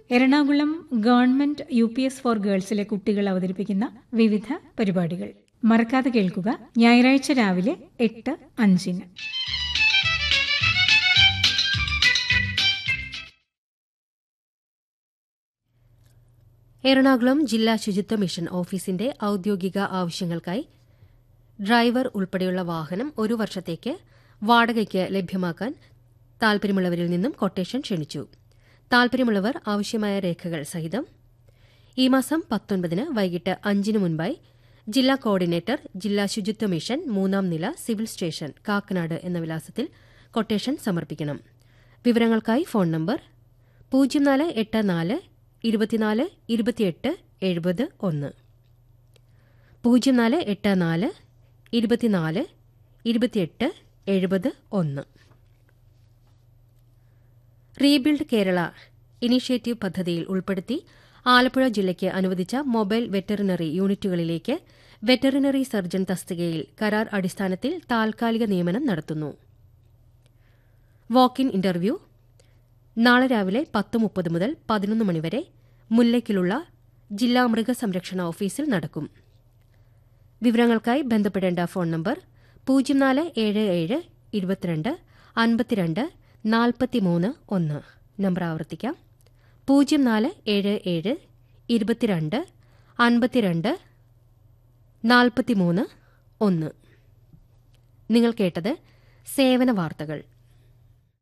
Ernakulam government U P S for ഗേൾസിലെ കുട്ടികൾ അവതരിപ്പിക്കുന്ന വിവിധ പരിപാടികൾ മറക്കാതെ കേൾക്കുക ഞായറാഴ്ച രാവിലെ എട്ട് അഞ്ചിന് എറണാകുളം ജില്ലാ ശുചിത്വ മിഷൻ ഓഫീസിന്റെ ഔദ്യോഗിക ആവശ്യങ്ങൾക്കായി ഡ്രൈവർ ഉൾപ്പെടെയുള്ള വാഹനം ഒരു വർഷത്തേക്ക് വാടകയ്ക്ക് ലഭ്യമാക്കാൻ താൽപര്യമുള്ളവരിൽ നിന്നും കൊട്ടേഷൻ ക്ഷണിച്ചു താൽപര്യമുള്ളവർ ആവശ്യമായ രേഖകൾ സഹിതം ഈ മാസം പത്തൊൻപതിന് വൈകിട്ട് അഞ്ചിന് മുൻപായി ജില്ലാ കോർഡിനേറ്റർ ജില്ലാ ശുചിത്വ മിഷൻ മൂന്നാം നില സിവിൽ സ്റ്റേഷൻ കാക്കനാട് എന്ന വിലാസത്തിൽ കൊട്ടേഷൻ സമർപ്പിക്കണം വിവരങ്ങൾക്കായി ഫോൺ നമ്പർ പൂജ്യം നാല് എട്ട് നാല് ഇരുപത്തിനാല് ഇരുപത്തിയെട്ട് എഴുപത് ഒന്ന് പൂജ്യം നാല് എട്ട് നാല് ഇരുപത്തിനാല് ഇരുപത്തിയെട്ട് എഴുപത് ഒന്ന് റീബിൽഡ് കേരള ഇനീഷ്യേറ്റീവ് പദ്ധതിയിൽ ഉൾപ്പെടുത്തി ആലപ്പുഴ ജില്ലയ്ക്ക് അനുവദിച്ച മൊബൈൽ വെറ്ററിനറി യൂണിറ്റുകളിലേക്ക് വെറ്ററിനറി സർജൻ തസ്തികയിൽ കരാർ അടിസ്ഥാനത്തിൽ താൽക്കാലിക നിയമനം നടത്തുന്നു വാക്ക് ഇൻ ഇന്റർവ്യൂ നാളെ രാവിലെ പത്ത് മുപ്പത് മുതൽ പതിനൊന്ന് മണിവരെ മുല്ലയ്ക്കിലുള്ള ജില്ലാ മൃഗസംരക്ഷണ ഓഫീസിൽ നടക്കും വിവരങ്ങൾക്കായി ബന്ധപ്പെടേണ്ട ഫോൺ നമ്പർ പൂജ്യം നാല് ഏഴ് ഏഴ് ഇരുപത്തിരണ്ട് അൻപത്തിരണ്ട് നാൽപ്പത്തിമൂന്ന് ഒന്ന് നമ്പർ ആവർത്തിക്കാം പൂജ്യം നാല് ഏഴ് ഏഴ് ഇരുപത്തിരണ്ട് അൻപത്തിരണ്ട് നാൽപ്പത്തിമൂന്ന് ഒന്ന് നിങ്ങൾ കേട്ടത് സേവന വാർത്തകൾ